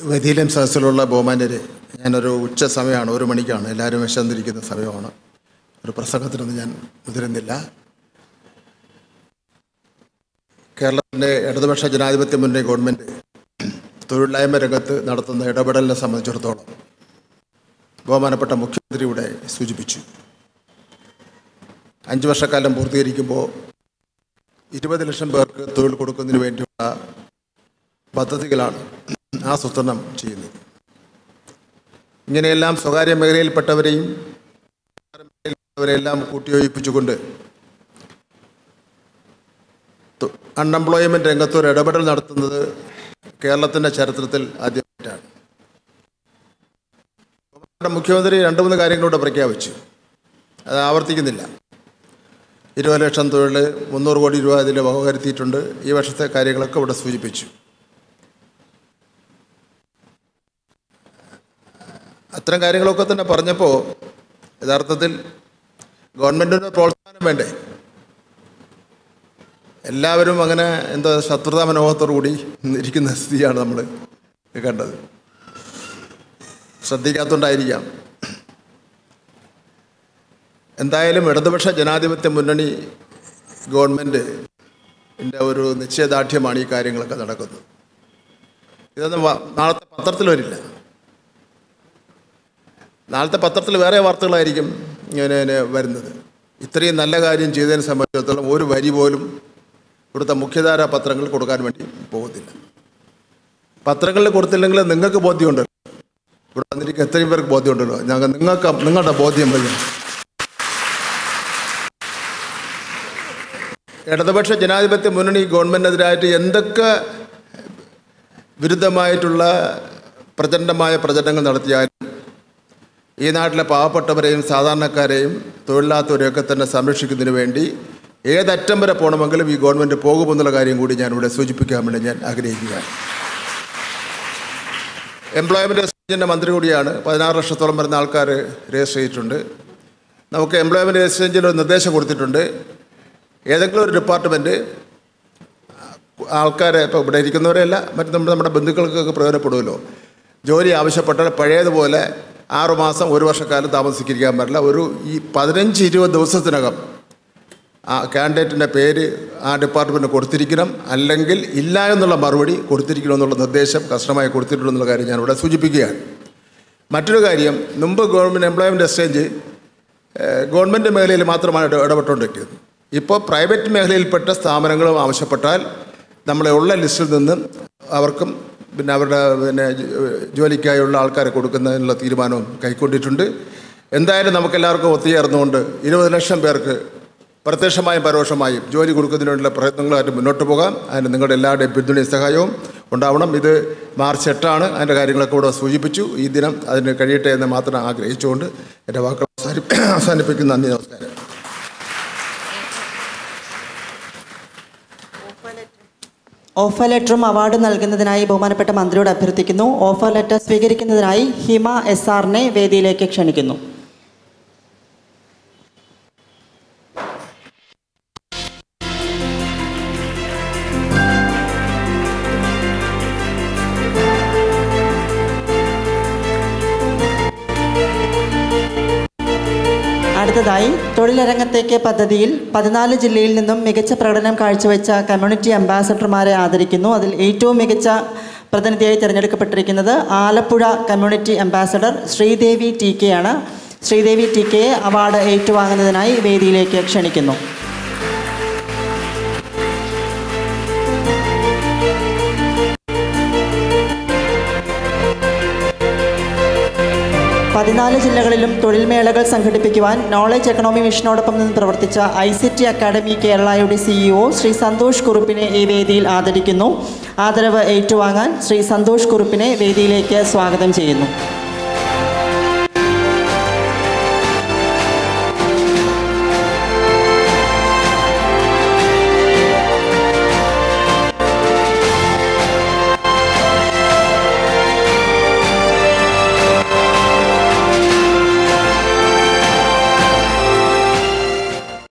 വേദിയിലും സദസ്സിലുള്ള ബഹുമാന്യരെ ഞാനൊരു ഉച്ച സമയമാണ് ഒരു മണിക്കാണ് എല്ലാവരും വിശന്നിരിക്കുന്ന സമയമാണ് ഒരു പ്രസംഗത്തിനൊന്നും ഞാൻ മുതിരുന്നില്ല കേരളത്തിൻ്റെ ഇടതുപക്ഷ ജനാധിപത്യ മുന്നണി ഗവൺമെൻറ് തൊഴിലില്ലായ്മ രംഗത്ത് നടത്തുന്ന ഇടപെടലിനെ സംബന്ധിച്ചിടത്തോളം ബഹുമാനപ്പെട്ട മുഖ്യമന്ത്രി ഇവിടെ സൂചിപ്പിച്ചു അഞ്ച് വർഷക്കാലം പൂർത്തീകരിക്കുമ്പോൾ ഇരുപത് ലക്ഷം പേർക്ക് തൊഴിൽ കൊടുക്കുന്നതിന് വേണ്ടിയുള്ള പദ്ധതികളാണ് ആസൂത്രണം ചെയ്യുന്നത് ഇങ്ങനെയെല്ലാം സ്വകാര്യ മേഖലയിൽപ്പെട്ടവരെയും അവരെല്ലാം കൂട്ടിയോജിപ്പിച്ചുകൊണ്ട് അൺഎംപ്ലോയ്മെൻറ്റ് രംഗത്ത് ഒരു ഇടപെടൽ നടത്തുന്നത് കേരളത്തിൻ്റെ ചരിത്രത്തിൽ ആദ്യമായിട്ടാണ് നമ്മുടെ മുഖ്യമന്ത്രി രണ്ട് മൂന്ന് കാര്യങ്ങളൂടെ പ്രഖ്യാപിച്ചു അത് ആവർത്തിക്കുന്നില്ല ഇരുപത് ലക്ഷം തൊഴിൽ മുന്നൂറ് കോടി രൂപ ഇതിൽ വകവരുത്തിയിട്ടുണ്ട് ഈ വർഷത്തെ കാര്യങ്ങളൊക്കെ ഇവിടെ സൂചിപ്പിച്ചു അത്തരം കാര്യങ്ങളൊക്കെ തന്നെ പറഞ്ഞപ്പോൾ യഥാർത്ഥത്തിൽ ഗവൺമെൻറ്റിൻ്റെ പ്രോത്സാഹനം വേണ്ടേ എല്ലാവരും അങ്ങനെ എന്താ ശത്രുതാ മനോഭാവത്തോടു കൂടി ഇരിക്കുന്ന സ്ഥിതിയാണ് നമ്മൾ കണ്ടത് ശ്രദ്ധിക്കാത്തതുകൊണ്ടായിരിക്കാം എന്തായാലും ഇടതുപക്ഷ ജനാധിപത്യ മുന്നണി ഗവൺമെൻറ് ൻ്റെ ഒരു നിശ്ചയദാർഢ്യമാണ് ഈ കാര്യങ്ങളൊക്കെ നടക്കുന്നത് ഇതൊന്നും വ- നാളത്തെ പത്രത്തിൽ വരില്ല നാളത്തെ പത്രത്തിൽ വേറെ വാർത്തകളായിരിക്കും ഇങ്ങനെ ഇങ്ങനെ വരുന്നത് ഇത്രയും നല്ല കാര്യം ചെയ്തതിനെ സംബന്ധിച്ചിടത്തോളം ഒരു വരി പോലും ഇവിടുത്തെ മുഖ്യധാര പത്രങ്ങൾ കൊടുക്കാൻ വേണ്ടി പോകുന്നില്ല പത്രങ്ങളിൽ കൊടുത്തില്ലെങ്കിൽ നിങ്ങൾക്ക് ബോധ്യമുണ്ടല്ലോ ഇവിടെ വന്നിരിക്കുന്ന എത്രയും പേർക്ക് ബോധ്യമുണ്ടല്ലോ ഞങ്ങൾ നിങ്ങൾക്ക് നിങ്ങളുടെ ബോധ്യം വഴി ഇടതുപക്ഷ ജനാധിപത്യ മുന്നണി ഗവൺമെൻറ്റിനെതിരായിട്ട് എന്തൊക്കെ വിരുദ്ധമായിട്ടുള്ള പ്രചണ്ഡമായ പ്രചരണങ്ങൾ നടത്തിയാലും ഈ നാട്ടിലെ പാവപ്പെട്ടവരെയും സാധാരണക്കാരെയും തൊഴിലില്ലാത്തവരെയൊക്കെ തന്നെ സംരക്ഷിക്കുന്നതിന് വേണ്ടി ഏതറ്റം വരെ പോകണമെങ്കിലും ഈ ഗവൺമെൻറ് പോകുമെന്നുള്ള കാര്യം കൂടി ഞാനിവിടെ സൂചിപ്പിക്കാൻ വേണ്ടി ഞാൻ ആഗ്രഹിക്കുകയാണ് എംപ്ലോയ്മെൻറ്റ് എക്സ്ചേഞ്ചിൻ്റെ മന്ത്രി കൂടിയാണ് പതിനാറ് ലക്ഷത്തോളം വരുന്ന ആൾക്കാർ രജിസ്റ്റർ ചെയ്തിട്ടുണ്ട് നമുക്ക് എംപ്ലോയ്മെൻറ്റ് എക്സ്ചേഞ്ചിൽ ഒരു നിർദ്ദേശം കൊടുത്തിട്ടുണ്ട് ഏതെങ്കിലും ഒരു ഡിപ്പാർട്ട്മെൻറ്റ് ആൾക്കാരെ ഇപ്പോൾ ഇവിടെ ഇരിക്കുന്നവരെയല്ല മറ്റ് നമ്മുടെ നമ്മുടെ ബന്ധുക്കൾക്കൊക്കെ പ്രയോജനപ്പെടുമല്ലോ ജോലി ആവശ്യപ്പെട്ടാൽ പഴയതുപോലെ ആറുമാസം ഒരു വർഷക്കാലം താമസിക്കാൻ പാടില്ല ഒരു ഈ പതിനഞ്ച് ഇരുപത് ദിവസത്തിനകം ആ കാൻഡിഡേറ്റിൻ്റെ പേര് ആ ഡിപ്പാർട്ട്മെൻറ്റ് കൊടുത്തിരിക്കണം അല്ലെങ്കിൽ ഇല്ല എന്നുള്ള മറുപടി കൊടുത്തിരിക്കണം എന്നുള്ള നിർദ്ദേശം കർശനമായി കൊടുത്തിട്ടുണ്ടെന്നുള്ള കാര്യം ഞാൻ ഇവിടെ സൂചിപ്പിക്കുകയാണ് മറ്റൊരു കാര്യം മുമ്പ് ഗവൺമെൻറ് എംപ്ലോയ്മെൻറ്റ് എക്സ്ചേഞ്ച് ഏഹ്, ഗവൺമെൻറ് മേഖലയിൽ മാത്രമാണ് ഇട- ഇടപെട്ടുകൊണ്ടിരിക്കുന്നത് ഇപ്പോൾ പ്രൈവറ്റ് മേഖലയിൽപ്പെട്ട സ്ഥാപനങ്ങളും ആവശ്യപ്പെട്ടാൽ നമ്മളെ ഉള്ള ലിസ്റ്റിൽ നിന്ന് അവർക്കും പിന്നെ അവരുടെ പിന്നെ ജ- ജോലിക്കായുള്ള ആൾക്കാരെ കൊടുക്കുന്നതിനുള്ള തീരുമാനവും കൈക്കൊണ്ടിട്ടുണ്ട് എന്തായാലും നമുക്കെല്ലാവർക്കും ഒത്തുചേർന്നുകൊണ്ട് ഇരുപത് ലക്ഷം പേർക്ക് പ്രത്യക്ഷമായും പരോക്ഷമായും ജോലി കൊടുക്കുന്നതിനുള്ള പ്രയത്നങ്ങളായിട്ട് മുന്നോട്ട് പോകാം അതിന് നിങ്ങളുടെ എല്ലാവരുടെയും പിന്തുണയും സഹായവും ഉണ്ടാവണം ഇത് മാർച്ച് എട്ടാണ് അതിൻ്റെ കാര്യങ്ങളൊക്കെ ഇവിടെ സൂചിപ്പിച്ചു ഈ ദിനം അതിന് കഴിയട്ടെ എന്ന് മാത്രം ആഗ്രഹിച്ചുകൊണ്ട് എൻ്റെ വാക്കുകൾ അവസാനി അവസാനിപ്പിക്കുന്നു നന്ദി നമസ്കാരം ഓഫർ ലെറ്ററും അവാർഡും നൽകുന്നതിനായി ബഹുമാനപ്പെട്ട മന്ത്രിയോട് അഭ്യർത്ഥിക്കുന്നു ഓഫർ ലെറ്റർ സ്വീകരിക്കുന്നതിനായി ഹിമ എസ് ആറിനെ വേദിയിലേക്ക് ക്ഷണിക്കുന്നു അടുത്തതായി തൊഴിലരങ്ങത്തേക്ക് പദ്ധതിയിൽ പതിനാല് ജില്ലയിൽ നിന്നും മികച്ച പ്രകടനം കാഴ്ചവെച്ച കമ്മ്യൂണിറ്റി അംബാസഡർമാരെ ആദരിക്കുന്നു അതിൽ ഏറ്റവും മികച്ച പ്രതിനിധിയായി തിരഞ്ഞെടുക്കപ്പെട്ടിരിക്കുന്നത് Alappuzha community ambassador Sreedevi T K ആണ് ശ്രീദേവി ടി കെയെ അവാർഡ് ഏറ്റുവാങ്ങുന്നതിനായി വേദിയിലേക്ക് ക്ഷണിക്കുന്നു പതിനാല് ജില്ലകളിലും തൊഴിൽ മേളകൾ സംഘടിപ്പിക്കുവാൻ നോളജ് എക്കണോമി മിഷനോടൊപ്പം നിന്ന് പ്രവർത്തിച്ച ഐ സി ടി അക്കാദമി കേരളയുടെ സിഇഒ ശ്രീ സന്തോഷ് കുറുപ്പിനെ ഈ വേദിയിൽ ആദരിക്കുന്നു ആദരവ് ഏറ്റുവാങ്ങാൻ ശ്രീ സന്തോഷ് കുറുപ്പിനെ വേദിയിലേക്ക് സ്വാഗതം ചെയ്യുന്നു